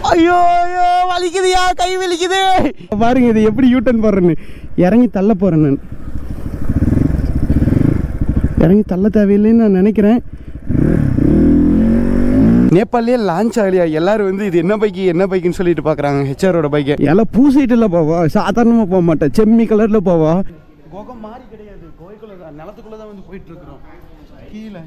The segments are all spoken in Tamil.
ஐயோ ஐயோ வலிக்குதுயா கை வலிக்குது பாருங்க இது எப்படி யூட்டன் போடுறேன்னு இறங்கி தள்ள போறேன் நான் இறங்கி தள்ள தேவையில்லைன்னு நான் நினைக்கிறேன் நேபாளிலே லான்ச் ஆகலையா எல்லாரும் வந்து இது என்ன பைக்கு என்ன பைக்குன்னு சொல்லிட்டு பார்க்குறாங்க ஹெச்ஆரோட பைக்கை எல்லாம் பூசிட்டுல போவா சாதாரணமாக போக மாட்டேன் செம்மி கலரில் போவா கோகம் மாறி கிடையாது கோய்க்குள்ள தான் நிலத்துக்குள்ள தான் வந்து போயிட்டு இருக்கிறோம் கீழே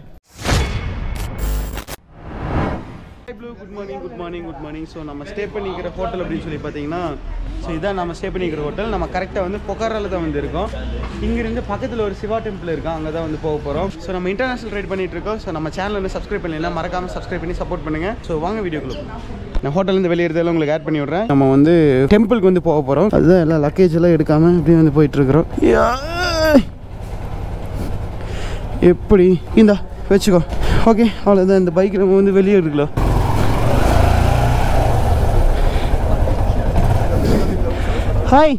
blue good morning good morning good morning so நம்ம ஸ்டே பண்ணிக்கிற ஹோட்டல் அப்படின்னு சொல்லி பார்த்தீங்கன்னா ஸோ இதான் நம்ம ஸ்டே பண்ணிக்கிற ஹோட்டல் நம்ம கரெக்டாக வந்து பொக்காரால தான் வந்து இருக்கோம் இங்கேருந்து பக்கத்தில் ஒரு சிவா டெம்பிள் இருக்கோம் அங்கே தான் வந்து போக போகிறோம் ஸோ நம்ம இன்டர்நேஷனல் ரைட் பண்ணிட்டு இருக்கோம் ஸோ நம்ம சேனல் வந்து சப்ஸ்கிரைப் பண்ணலாம் மறக்காமல் சப்ஸ்கிரைப் பண்ணி சப்போர்ட் பண்ணுங்கள் ஸோ வாங்க வீடியோக்குள்ள போகலாம். நான் ஹோட்டல்லேருந்து வெளியேறதெல்லாம் உங்களுக்கு ஆட் பண்ணி விட்றேன் நம்ம வந்து டெம்பிளுக்கு வந்து போக போகிறோம் அதுதான் எல்லாம் லக்கேஜ் எல்லாம் எடுக்காமல் அப்படியே வந்து போயிட்டுருக்குறோம் எப்படி இந்தா வச்சுக்கோ ஓகே அவ்வளோதான் இந்த பைக் நம்ம வந்து வெளியே எடுக்கலாம் ஹாய்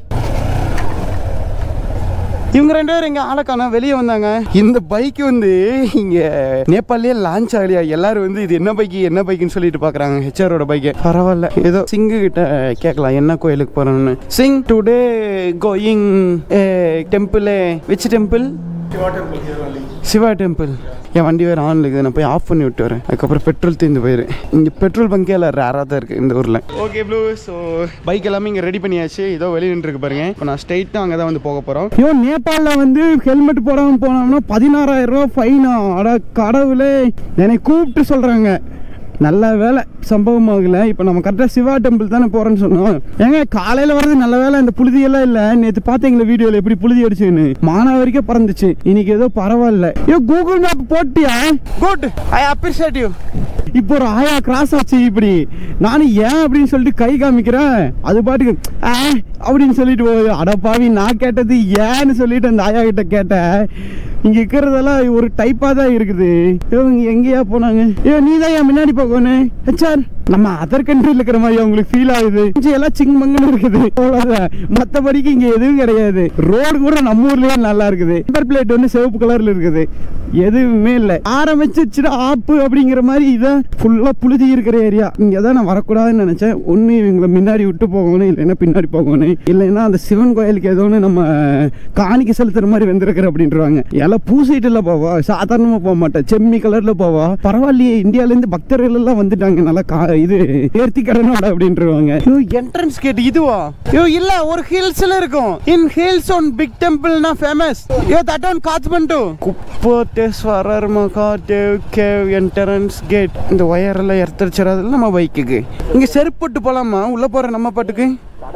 இவங்க ரெண்டு பேரும் இங்கே ஆளக்கான வெளியே வந்தாங்க இந்த பைக் வந்து இங்கே நேபாளிலே லான்ச் ஆகலையா எல்லாரும் வந்து இது என்ன பைக்கு என்ன பைக்குன்னு சொல்லிட்டு பார்க்குறாங்க ஹெச்ஆரோட பைக்கு பரவாயில்ல ஏதோ சிங்கு கிட்ட கேட்கலாம் என்ன கோயிலுக்கு போகிறோன்னு சிங் today going temple which temple Shiva temple என் வண்டி வேறு ஆன்ல இருக்குது நான் போய் ஆஃப் பண்ணி விட்டு வரேன் அதுக்கப்புறம் பெட்ரோல் தீர்ந்து போயிரு இங்கே பெட்ரோல் பங்கே எல்லாம் ரேராக தான் இருக்குது இந்த ஊரில் ஓகே ப்ளூ ஸோ பைக் எல்லாமே இங்கே ரெடி பண்ணியாச்சு ஏதோ வெளியே நின்றுருக்கு பாருங்க இப்போ நான் ஸ்ட்ரைட்டாக அங்கே தான் வந்து போக போகிறோம் ஐயோ நேபாளில் வந்து ஹெல்மெட் போடாமல் போனோம்னா பதினாறாயிரம் ரூபா ஃபைனா அட கடவுளே என்னை கூப்பிட்டு சொல்கிறாங்க நல்ல வேலை சம்பவம் ஆகல இப்போ நம்ம கரெக்டாக சிவா டெம்பிள் தானே போகிறோன்னு சொன்னோம் ஏங்க காலையில் வர்றது நல்ல வேலை இந்த புழுதியெல்லாம் இல்லை நேற்று பார்த்தீங்களா வீடியோவில் எப்படி புழுதி அடிச்சுன்னு மானா வரைக்கும் பறந்துச்சு இன்னைக்கு ஏதோ பரவாயில்ல ஐயோ கூகுள் மேப் போட்டியா குட் ஐ அப்ரிஷியேட் யூ இப்போ ஒரு ஆயா கிராஸ் ஆச்சு இப்படி நானும் ஏன் அப்படின்னு சொல்லிட்டு கை காமிக்கிறேன் அது பாட்டுக்கு ஆ அப்படின்னு சொல்லிட்டு போகுது அடப்பாவி நான் கேட்டது ஏன்னு சொல்லிட்டு அந்த ஆயா கிட்ட கேட்டேன் இங்க இருக்கிறதெல்லாம் ஒரு டைப்பா தான் இருக்குது இவங்க எங்கேயா போனாங்க ஐயோ நீ தான் என் முன்னாடி போகணும் ஹெச்ஆர் நம்ம அதர் கண்ட்ரியில் இருக்கிற மாதிரி அவங்களுக்கு ஃபீல் ஆகுது கொஞ்சம் எல்லாம் சிங்மங்கன்னு இருக்குது அவ்வளோதான் மற்றபடிக்கு இங்க எதுவும் கிடையாது ரோடு கூட நம்ம ஊர்லயே நல்லா இருக்குது நம்பர் பிளேட் வந்து சிவப்பு கலர்ல இருக்குது எதுவுமே இல்லை ஆரம்பிச்சிச்சுடா ஆப்பு அப்படிங்கிற மாதிரி இதான் ஃபுல்லாக புழுதி இருக்கிற ஏரியா இங்கே தான் நான் வரக்கூடாதுன்னு நினச்சேன் ஒன்று இவங்களை முன்னாடி விட்டு போகணும் இல்லைன்னா பின்னாடி போகணும் இல்லைன்னா அந்த சிவன் கோயிலுக்கு ஏதோ ஒன்று நம்ம காணிக்க செலுத்துற மாதிரி வந்திருக்கிற அப்படின்றாங்க எல்லாம் பூசிட்டுல போவா சாதாரணமாக போக மாட்டேன் செம்மி கலரில் போவா பரவாயில்லையே இந்தியாவிலேருந்து பக்தர்கள் எல்லாம் வந்துட்டாங்க நல்லா கா இது ஏர்த்தி கடனோட அப்படின்றாங்க ஐயோ என்ட்ரன்ஸ் கேட் இதுவா ஐயோ இல்ல ஒரு ஹில்ஸ்ல இருக்கும் இன் ஹில்ஸ் ஒன் பிக் டெம்பிள்னா ஃபேமஸ் ஐயோ that one Kathmandu Gupteshwar Mahadev cave entrance gate இந்த ஒயர் எல்லாம் எடுத்துருச்சுறாதுல நம்ம பைக்குக்கு இங்க செருப்பு போட்டு போலாமா உள்ள போற நம்ம பாட்டுக்கு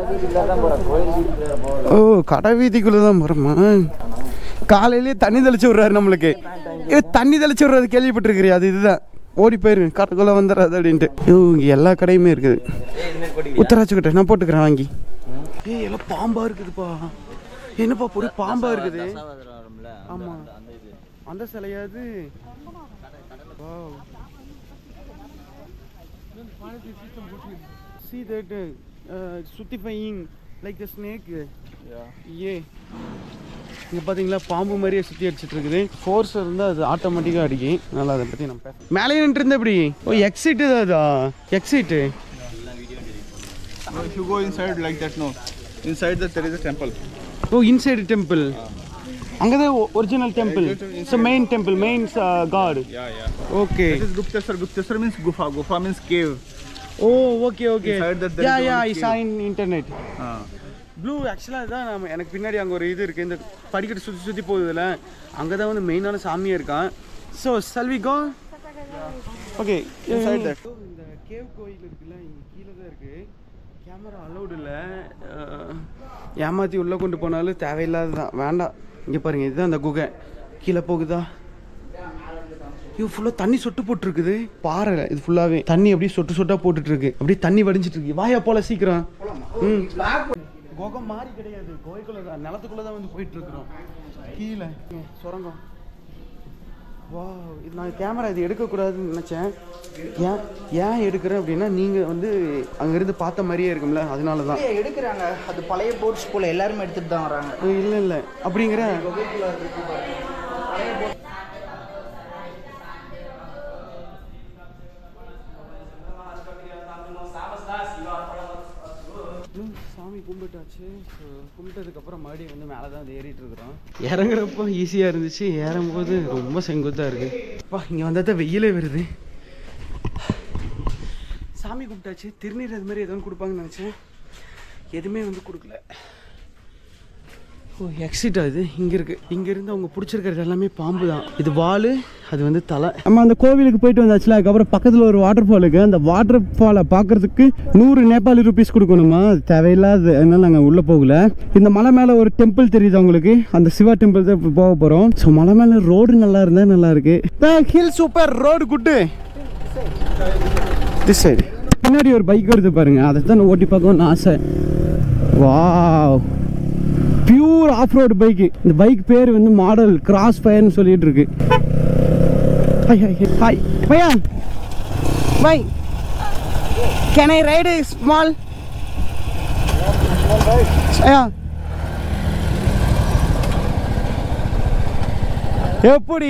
ஓ கடை வீதிக்குள்ள தான் போறோமா காலையிலேயே தண்ணி தெளிச்சு விடுறாரு நம்மளுக்கு ஏ தண்ணி தெளிச்சு விடுறது கேள்விப்பட்டிருக்கிறியா அது இதுதான் ஓடி போயிரு காட்டுக்குள்ள வந்துடாது அப்படின்ட்டு ஐயோ இங்க எல்லா கடையுமே இருக்குது உத்தராட்சி கிட்ட நான் போட்டுக்கிறேன் வாங்கி ஏய் எல்லாம் பாம்பா இருக்குதுப்பா என்னப்பா பொடி பாம்பா இருக்குது ஆமா அந்த சிலையாது Wow. See that uh, சுத்திஃபையிங் லைக் த ஸ்னேக் ஏ இங்கே பார்த்தீங்களா பாம்பு மாதிரியே சுற்றி அடிச்சிட்டு இருக்குது ஃபோர்ஸ் இருந்தால் அது ஆட்டோமேட்டிக்காக அடிக்கும் அதனால் அதை பற்றி நம்ம பேச மேலே நின்று இருந்த எப்படி ஓ எக்ஸிட்டு தான் அதா exit No, if you go inside like that, no. Inside that there is a temple. ஓ இன்சைடு டெம்பிள் அங்கே தான் original temple so main temple main god Yeah, yeah. Okay This is Gupteswar. Gupteswar means gufa. Gufa means cave. Oh okay okay Inside that there yeah is yeah only I saw in internet Ah. Blue ஆக்சுவலாக இதுதான் நம்ம எனக்கு பின்னாடி அங்கே ஒரு இது இருக்குது இந்த படிக்கட்டு சுற்றி சுற்றி போகுதுல அங்கே தான் வந்து மெயினான சாமியே இருக்கான் so Selvi go okay Inside that. இந்த கேவ் கோயில் இருக்குல்ல இங்கே கீழே தான் இருக்குது கேமரா அலௌடு இல்லை ஏமாற்றி உள்ளே கொண்டு போனாலும் தேவையில்லாததான் வேண்டாம் இங்கே பாருங்க இதுதான் அந்த குகை கீழே போகுதா இது ஃபுல்லாக தண்ணி சொட்டு போட்டுருக்குது பாறை இது ஃபுல்லாகவே தண்ணி அப்படியே சொட்டு சொட்டா போட்டுட்டு இருக்கு அப்படியே தண்ணி வடிஞ்சிட்டு இருக்கு வாயா போல சீக்கிரம் ம் குகம் மாறி கிடையாது கோயிலுக்குள்ள தான் நிலத்துக்குள்ள தான் வந்து போயிட்டு இருக்கிறோம் கீழே இங்க, சுரங்கம் வா இது நான் கேமரா இது எடுக்கக்கூடாதுன்னு நினச்சேன் ஏன் ஏன் எடுக்கிறேன் அப்படின்னா நீங்கள் வந்து அங்கேருந்து பார்த்த மாதிரியே இருக்கும்ல அதனால தான் இல்லையே, எடுக்கிறாங்க அது பழைய போட்ஸ் போல எல்லாருமே எடுத்துட்டு தான் வராங்க இல்லை இல்லை அப்படிங்கிற சாமி கும்பிட்டாச்சு So, கும்பிட்டதுக்கப்புறம் மறுபடியும் வந்து மேலே தான் வந்து ஏறிட்டு இருக்கிறோம் இறங்குறப்போ ஈஸியாக இருந்துச்சு ஏறும்போது ரொம்ப செங்குத்தாக இருக்கு அப்பா இங்கே வந்தால் தான் வெயிலே வருது சாமி கும்பிட்டாச்சு திருநீர் அது மாதிரி எதுவும் கொடுப்பாங்கன்னு நினச்சேன் எதுவுமே வந்து கொடுக்கல ஓ எக்ஸிட் இது இங்கே இருக்கு இங்க இருந்து அவங்க பிடிச்சிருக்கிறது எல்லாமே பாம்பு தான் இது வால் அது வந்து தலை நம்ம அந்த கோவிலுக்கு போயிட்டு வந்தாச்சுல அதுக்கப்புறம் பக்கத்தில் ஒரு வாட்டர் ஃபால் இருக்கு அந்த வாட்டர் ஃபாலை பார்க்கறதுக்கு நூறு நேபாளி ருபீஸ் கொடுக்கணுமா அது தேவையில்லாத அதனால நாங்கள் உள்ளே போகல இந்த மலை மேலே ஒரு டெம்பிள் தெரியுது உங்களுக்கு அந்த சிவா டெம்பிள் தான் இப்போ போக போகிறோம் ஸோ மலை மேலே ரோடு நல்லா இருந்தா நல்லா இருக்கு hill super road good this side பின்னாடி ஒரு பைக் வருது பாருங்க அதை தான் நான் ஓட்டி பார்க்கணும்னு ஆசை wow pure off road bike இந்த பைக் பேர் வந்து மாடல் கிராஸ் ஃபயர்னு சொல்லிட்டு இருக்கு ஹாய் ஹாய் ஹாய் பையா bye can I ride small ஐயா எப்படி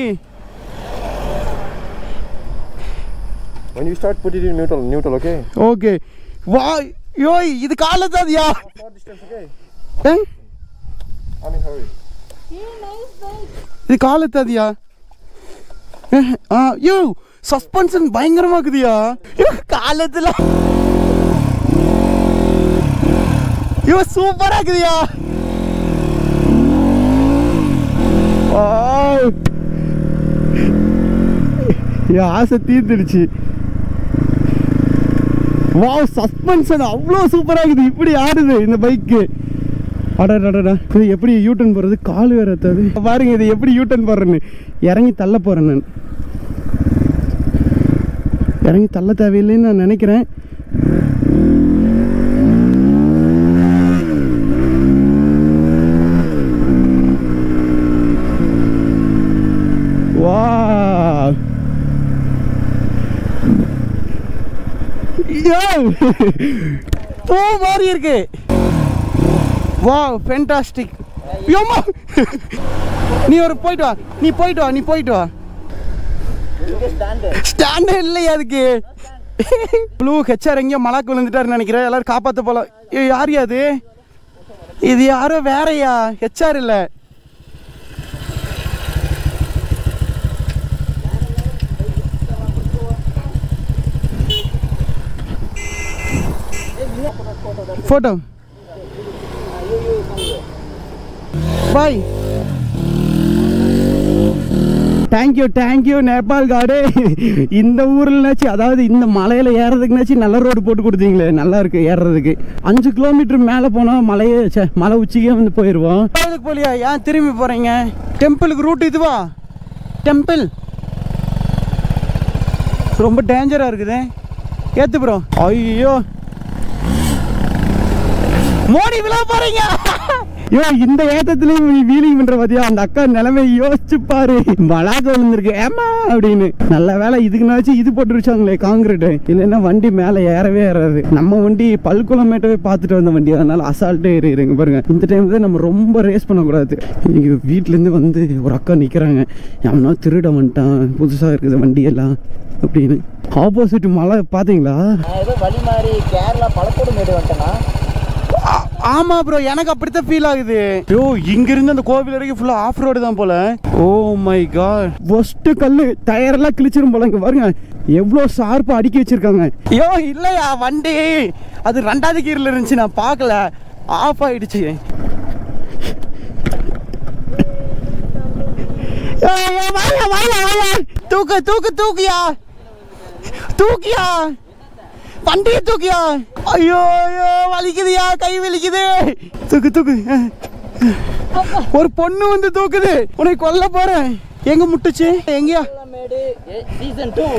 When you start, put it in neutral, neutral, okay? Okay வா யோ இது காலத்தாதியா Short distance, okay? A I'm in hurry. இது காலத்தாதியா ஆ யோ சஸ்பென்ஷன் பயங்கரமா இருக்குதியா யோ காலத்துல யோ சூப்பரா இருக்குதியா வாவ். என் ஆசை தீர்ந்துடுச்சு வாவ் சஸ்பென்ஷன் அவ்வளோ சூப்பராக இருக்குது இப்படி ஆடுது இந்த பைக்கு அடடடடா இது எப்படி யூட்டன் போகிறது கால் வேற எத்தாது பாருங்க இது எப்படி யூட்டன் போடுறேன்னு இறங்கி தள்ள போகிறேன் நான் இறங்கி தள்ள தேவையில்லைன்னு நான் நினைக்கிறேன் வா பூ மாதிரி இருக்கு வா ஃபென்டாஸ்டிக் யோமா நீ ஒரு போயிட்டு வா நீ போயிட்டு வா நீ போயிட்டு வா ஸ்டாண்டே இல்லையா அதுக்கு ப்ளூ ஹெச்ஆர் எங்கேயோ மலாக்கு விழுந்துட்டாருன்னு நினைக்கிறேன் எல்லாரும் காப்பாற்ற போலாம் ஏய், யாருயா அது இது யாரோ வேறயா ஹெச்ஆர் இல்லை ஃபோட்டோ பாய் தேங்க்யூ தேங்க்யூ நேபாள் காடு இந்த ஊர்லனாச்சும் அதாவது இந்த மலையில் ஏறதுக்குனாச்சும் நல்ல ரோடு போட்டு கொடுத்தீங்களே நல்லா இருக்கு ஏறுறதுக்கு அஞ்சு கிலோமீட்டர் மேலே போனால் மலையே ச்சே மலை உச்சிக்கே வந்து போயிடுவோம் கோயிலுக்கு போலியா ஏன் திரும்பி போகிறீங்க டெம்பிளுக்கு ரூட் இதுவா டெம்பிள் ரொம்ப டேஞ்சராக இருக்குது ஏத்து ப்ரோ ஐயோ மோடி விழா போறீங்க ஐயோ இந்த ஏத்தத்துலயும் வீலிங் பண்ற பாத்தியா அந்த அக்கா நிலைமை யோசிச்சு பாரு மலாக்க விழுந்திருக்கு ஏமா அப்படின்னு நல்ல வேலை இதுக்குனாச்சும் இது போட்டு வச்சாங்களே காங்கிரீட் இல்லைன்னா வண்டி மேல ஏறவே ஏறாது நம்ம வண்டி பல்குலமேட்டவே பார்த்துட்டு வந்த வண்டி அதனால அசால்ட்டே ஏறிடுங்க பாருங்க இந்த டைம் தான் நம்ம ரொம்ப ரேஸ் பண்ணக்கூடாது இங்க வீட்ல இருந்து வந்து ஒரு அக்கா நிக்கிறாங்க எவனா திருட வந்துட்டான் புதுசா இருக்குது வண்டி எல்லாம் அப்படின்னு ஆப்போசிட் மலை பாத்தீங்களா நான் ஏதோ வழி மாதிரி கேரளா பழக்கோடு மேடு வந்துட்டேன்னா ஆ- ஆமா ப்ரோ எனக்கு அப்படித்தான் ஃபீல் ஆகுது ஐயோ இங்க இருந்து அந்த கோவில் வரைக்கும் ஃபுல்லா ஆஃப் ரோடு தான் போல ஓ மை காட் ஃபர்ஸ்ட் கல்லு டயர் எல்லாம் கிழிச்சிரும் போல இங்க பாருங்க எவ்வளோ ஷார்ப்பா அடுக்கி வச்சிருக்காங்க ஐயோ இல்லையா வண்டி அது ரெண்டாவது கீரில் இருந்துச்சு நான் பார்க்கல ஆஃப் ஆயிடுச்சு ஏய், ஏய், வாயா, வாயா, வாயா. தூக்கு தூக்கு தூக்கியா தூக்கியா வண்டியை தூக்கியா ஐயோ ஐயோ வலிக்குதுயா கை வலிக்குது தூக்கு தூக்கு ஒரு பொண்ணு வந்து தூக்குது உன்னை கொல்ல போறேன் எங்க முட்டுச்சு எங்கயா மேடு சீசன் டூ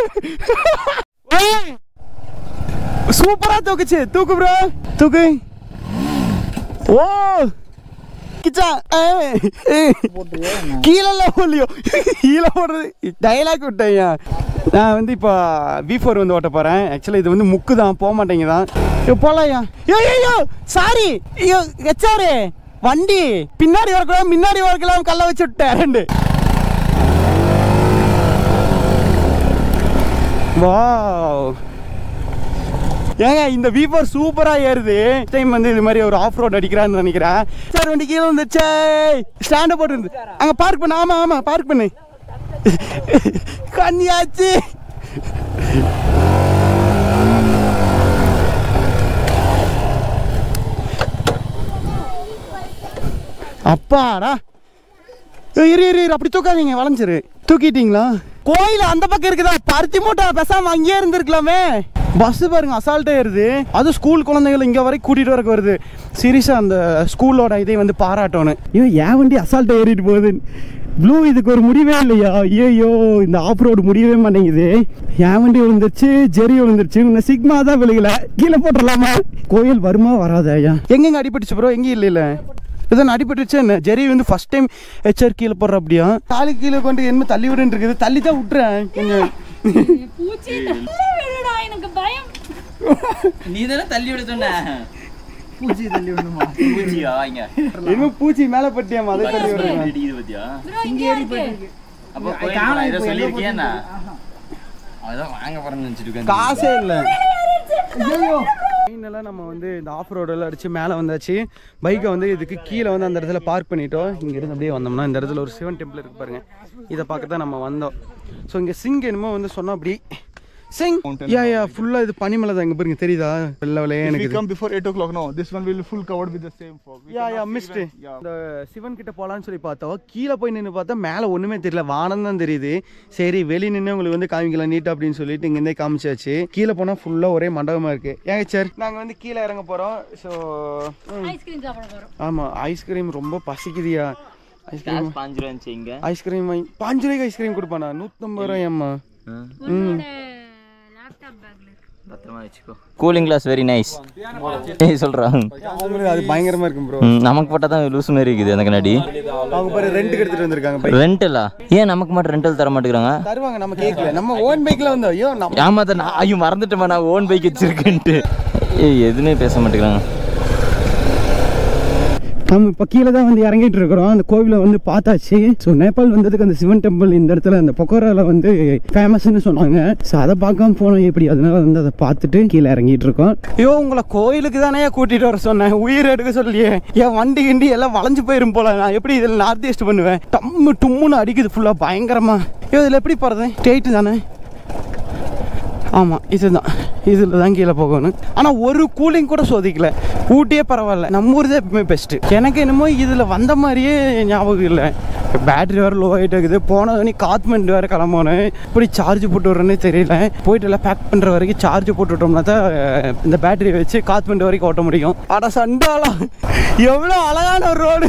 சூப்பரா தூக்குச்சு தூக்கு ப்ரோ தூக்கு ஓ கிச்சா கீழே போடலையோ கீழே போடுறது டைலாக் விட்டேயா நான் வந்து இப்போ வி ஃபோர் வந்து ஓட்ட போகிறேன் ஆக்சுவலாக இது வந்து முக்கு தான் போக மாட்டேங்குதான் ஐயோ போகலாம்யா ஐயோ ஐயோ சாரி ஐயோ ஹெச்ஆரு வண்டி பின்னாடி வரக்கூடாது முன்னாடி வரக்கலாம் கல்ல வச்சு விட்டேன் ரெண்டு வாவ் ஏங்க இந்த வீபர் சூப்பரா ஏறுது டைம் வந்து இது மாதிரி ஒரு ஆஃப் ரோட் அடிக்கிறான்னு நினைக்கிறேன் சார் வண்டி கீழே வந்துச்சே ஸ்டாண்ட் போட்டு இருந்து அங்க பார்க் பண்ணு ஆமா ஆமா பார்க் பண்ணு கன்னியாச்சு அப்பாடா ஏய், இரு இரு இரு அப்படி தூக்காதீங்க வளைஞ்சிரு தூக்கிட்டீங்களா கோயில் அந்த பக்கம் இருக்குதா பருத்தி மூட்டை பேசாம அங்கேயே இருந்திருக்கலாமே பஸ் பாருங்க அசால்ட்டே ஏறுது அது ஸ்கூல் குழந்தைகள் இங்க வரைக்கும் கூட்டிட்டு வரக்கு வருது சீரியஸா அந்த ஸ்கூலோட இதை வந்து பாராட்டணும் ஐயோ ஏன் வண்டி அசால்ட்டா ஏறிட்டு போகுது ப்ளூ இதுக்கு ஒரு முடிவே இல்லையா ஐயோ இந்த ஆஃப் ரோடு முடியவே மாட்டேங்குது என் வண்டி விழுந்துருச்சு ஜெரி விழுந்துருச்சு இன்னும் சிக்மா தான் விழுகல கீழே போட்டுடலாமா கோயில் வருமா வராதா ஐயா எங்கெங்க அடிபட்டுச்சு ப்ரோ எங்கேயும் இல்லைல்ல இதான் அடிபட்டுச்சு என்ன ஜெரி வந்து ஃபர்ஸ்ட் டைம் ஹெச்ஆர் கீழே போடுற அப்படியா காலு கீழே கொண்டு என்ன தள்ளி விடுன்னு இருக்குது தள்ளி தான் விட்டுறேன் கொஞ்சம் பூச்சி தள்ளி விடுடா எனக்கு பயம் நீ தானே தள்ளி விட சொன்ன பூச்சி தள்ளி விடணுமா பூச்சியா இங்க இன்னும் பூச்சி மேலே பட்டியாமா அதை தள்ளி விடுறேன் இடிக்குது பாத்தியா ப்ரோ இங்க இருக்கு அப்போ கோயில் ஏதோ சொல்லியிருக்கியா என்ன அதான் வாங்க போறேன்னு நினைச்சிட்டு இருக்கேன் காசே இல்லை ஃபைனலாக நம்ம வந்து இந்த ஆஃப் ரோடெல்லாம் அடிச்சு மேலே வந்தாச்சு பைக்கை வந்து இதுக்கு கீழே வந்து அந்த இடத்துல பார்க் பண்ணிட்டோம் இங்கேருந்து அப்படியே வந்தோம்னா இந்த இடத்துல ஒரு சிவன் டெம்பிள் இருக்கு பாருங்க இதை பார்க்க தான் நம்ம வந்தோம் ஸோ இங்கே சிங் என்னமோ வந்து சொன்னோம் அப்படி சிங் யா யா ஃபுல்லாக இது பனிமலை தான் இங்கே பாருங்க தெரியுதா வெள்ளை வெள்ளையே If we எனக்கு come before 8 o'clock, no, this one will be full covered with the same fog. We yeah cannot yeah see mist when- Yeah. இந்த சிவன் கிட்ட போகலான்னு சொல்லி பார்த்தோம் கீழே போய் நின்று பார்த்தா மேலே ஒன்றுமே தெரியல வானம் தான் தெரியுது சரி வெளி நின்று உங்களுக்கு வந்து காமிக்கலாம் நீட் அப்படின்னு சொல்லிட்டு இங்கேருந்தே காமிச்சாச்சு கீழே போனால் ஃபுல்லாக ஒரே மண்டபமாக இருக்கு ஏங்க சார் நாங்கள் வந்து கீழே இறங்க போகிறோம் ஸோ ஐஸ்கிரீம் சாப்பிட போறோம் ஆமாம் ஐஸ்கிரீம் ரொம்ப பசிக்குதியா ஐஸ்கிரீம் பாஞ்சு ரூபா இருந்துச்சு இங்க ஐஸ்கிரீம் வாங்கி பாஞ்சு ரூபாய்க்கு ஐஸ்கிரீம் கொடுப்பானா நூற்றம்பது ரூபாயம்மா உன்னோட லேப்டாப் பேக்ல இருக்கு பத்திரமா வச்சுக்கோ கூலிங் கிளாஸ் வெரி நைஸ் சொல்றான் அவங்களுக்கு அது பயங்கரமாக இருக்கும் ப்ரோ நமக்கு போட்டால் தான் லூஸ் மாதிரி இருக்குது அந்த கண்ணாடி அவங்க பாரு ரெண்டுக்கு எடுத்துகிட்டு வந்திருக்காங்க பைக் ரெண்டலா ஏன் நமக்கு மட்டும் ரெண்டல் தர மாட்டேங்கிறாங்க தருவாங்க நம்ம கேட்கல நம்ம ஓன் பைக்கில் வந்தோம் ஐயோ நம்ம ஏமாத்த நான் ஐயோ மறந்துட்டேமா நான் ஓன் பைக் வச்சிருக்கேன்ட்டு ஏய் எதுவுமே பேச மாட்டேங்கிறாங்க நம்ம இப்போ கீழே தான் வந்து இறங்கிட்டு இருக்கிறோம் அந்த கோவிலை வந்து பார்த்தாச்சு ஸோ நேபாள் வந்ததுக்கு அந்த சிவன் டெம்பிள் இந்த இடத்துல அந்த பொக்கோராவில் வந்து ஃபேமஸ்னு சொன்னாங்க ஸோ அதை பார்க்காம போனோம் எப்படி அதனால வந்து அதை பார்த்துட்டு கீழே இறங்கிட்டு இருக்கோம் ஐயோ உங்களை கோயிலுக்கு தானே கூட்டிட்டு வர சொன்னேன் உயிர் எடுக்க சொல்லியே என் வண்டி கிண்டி எல்லாம் வளைஞ்சு போயிரும் போல நான் எப்படி இதில் நார்த் ஈஸ்ட் பண்ணுவேன் டம்மு டும்முன்னு அடிக்குது ஃபுல்லாக பயங்கரமா ஐயோ இதில் எப்படி போகிறது ஸ்ட்ரெயிட்டு தானே ஆமாம் இதுதான் இதில் தான் கீழே போகணும் ஆனால் ஒரு கூலிங் கூட சோதிக்கல ஊட்டியே பரவாயில்ல நம்ம ஊர் தான் எப்பவுமே பெஸ்ட்டு எனக்கு என்னமோ இதில் வந்த மாதிரியே ஞாபகம் இல்லை பேட்டரி வேறு லோ ஆகிட்டு இருக்குது போனதுனே காத்மண்ட் வேறு கிளம்பணும் இப்படி சார்ஜ் போட்டு விட்றேன்னே தெரியல போயிட்டு எல்லாம் பேக் பண்ணுற வரைக்கும் சார்ஜ் போட்டு விட்டோம்னா தான் அஹ், இந்த பேட்டரி வச்சு காத்மண்ட் வரைக்கும் ஓட்ட முடியும் அட சண்டாளா எவ்வளோ அழகான ஒரு ரோடு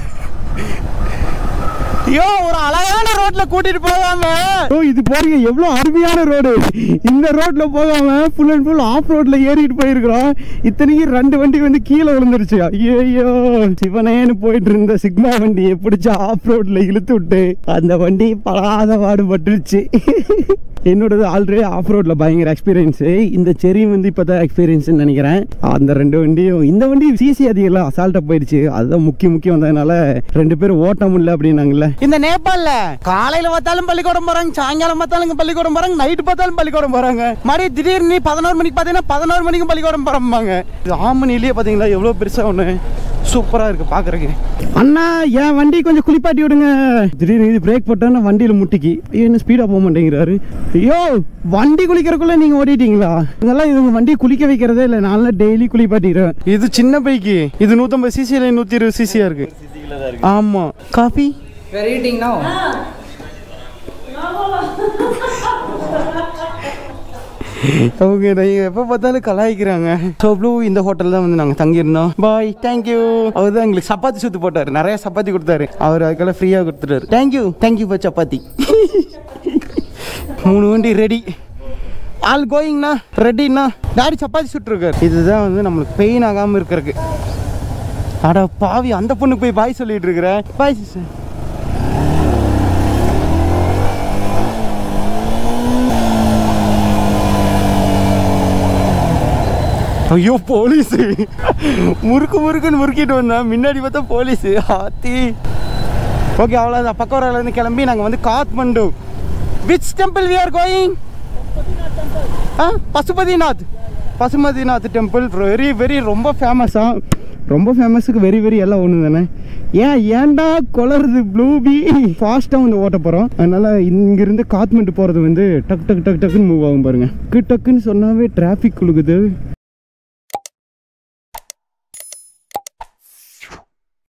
ஐயோ ஒரு அழகான ரோட்ல கூட்டிட்டு போகாம ஓ இது பாருங்க எவ்வளவு அருமையான ரோடு இந்த ரோட்ல போகாம ஃபுல் அண்ட் ஃபுல் ஆஃப் ரோட்ல ஏறிட்டு போயிருக்கிறோம் இத்தனைக்கும் ரெண்டு வண்டி வந்து கீழே விழுந்துருச்சு ஐயோ சிவனேன்னு போயிட்டு இருந்த சிக்மா வண்டியை பிடிச்ச ஆஃப் ரோட்ல இழுத்து விட்டு அந்த வண்டி படாத பாடுபட்டுருச்சு என்னோடது ஆல்ரெடி ஆஃப் ரோட்ல பயங்கர எக்ஸ்பீரியன்ஸு இந்த செரி வந்து இப்போ தான் எக்ஸ்பீரியன்ஸ்னு நினைக்கிறேன் அந்த ரெண்டு வண்டியும் இந்த வண்டி சிசி அதிகம் அசால்ட்டாக போயிடுச்சு அதுதான் முக்கிய முக்கியம் வந்ததுனால ரெண்டு பேரும் ஓட்ட முடியல அப்படின்னாங்கல்ல இந்த நேபாளில் காலையில் பார்த்தாலும் பள்ளிக்கூடம் போகிறாங்க சாயங்காலம் பார்த்தாலும் பள்ளிக்கூடம் போகிறாங்க நைட்டு பார்த்தாலும் பள்ளிக்கூடம் போகிறாங்க மாதிரி திடீர்னு பதினோரு மணிக்கு பார்த்தீங்கன்னா பதினோரு மணிக்கும் பள்ளிக்கூடம் போகிறாங்க இது ஆமணிலேயே பார்த்தீங்களா எவ்வளோ பெருசாக ஒன்று சூப்பராக இருக்கு பார்க்குறக்கு அண்ணா என் வண்டி கொஞ்சம் குளிப்பாட்டி விடுங்க திடீர்னு இது பிரேக் போட்டோன்னா வண்டியில் முட்டிக்கு ஐயோ என்ன ஸ்பீடாக போக மாட்டேங்கிறாரு ஐயோ வண்டி குளிக்கிறக்குள்ள நீங்கள் ஓடிட்டீங்களா இதெல்லாம் இது வண்டி குளிக்க வைக்கிறதே இல்லை நான் டெய்லி குளிப்பாட்டிக்கிறேன் இது சின்ன பைக்கு இது நூற்றம்பது சிசியில் நூற்றி இருபது சிசியாக இருக்கு ஆமாம் காஃபி We're eating now. அவங்க நீங்கள் எப்போ பார்த்தாலும் கலாய்க்கிறாங்க ஸோ ப்ளூ இந்த ஹோட்டல் தான் வந்து நாங்கள் தங்கியிருந்தோம் பாய் தேங்க்யூ அவர் தான் எங்களுக்கு சப்பாத்தி சுத்து போட்டார் நிறைய சப்பாத்தி கொடுத்தாரு அவர் அதுக்கெல்லாம் ஃப்ரீயாக கொடுத்துட்டாரு தேங்க்யூ தேங்க்யூ ஃபார் சப்பாத்தி மூணு வண்டி ரெடி ஆல் கோயிங்ண்ணா ரெடிண்ணா டாடி சப்பாத்தி சுட்டுருக்காரு இதுதான் வந்து நம்மளுக்கு பெயின் ஆகாமல் இருக்கிறதுக்கு அட பாவி அந்த பொண்ணுக்கு போய் பாய் சொல்லிட்டு இருக்கிற பாய் சிஸ்டர் ஐயோ போலீஸ் முறுக்கு முறுக்குன்னு முறுக்கிட்டு வந்தேன் முன்னாடி பார்த்தா போலீஸ் ஆத்தி ஓகே அவ்வளோதான் பக்கோராலேருந்து கிளம்பி நாங்கள் வந்து Kathmandu which temple we are going ஆ பசுபதிநாத் பசுமதிநாத் டெம்பிள் வெரி வெரி ரொம்ப ஃபேமஸாக ரொம்ப ஃபேமஸுக்கு வெரி வெரி எல்லாம் ஒன்று தானே ஏன் ஏன்டா கொளருது ப்ளூபி ஃபாஸ்ட்டாக வந்து ஓட்ட போகிறோம் அதனால் இங்கேருந்து காத்மண்டு போகிறது வந்து டக் டக் டக் டக்குன்னு மூவ் ஆகும் பாருங்க டக்கு டக்குன்னு சொன்னாவே டிராஃபிக் கொடுக்குது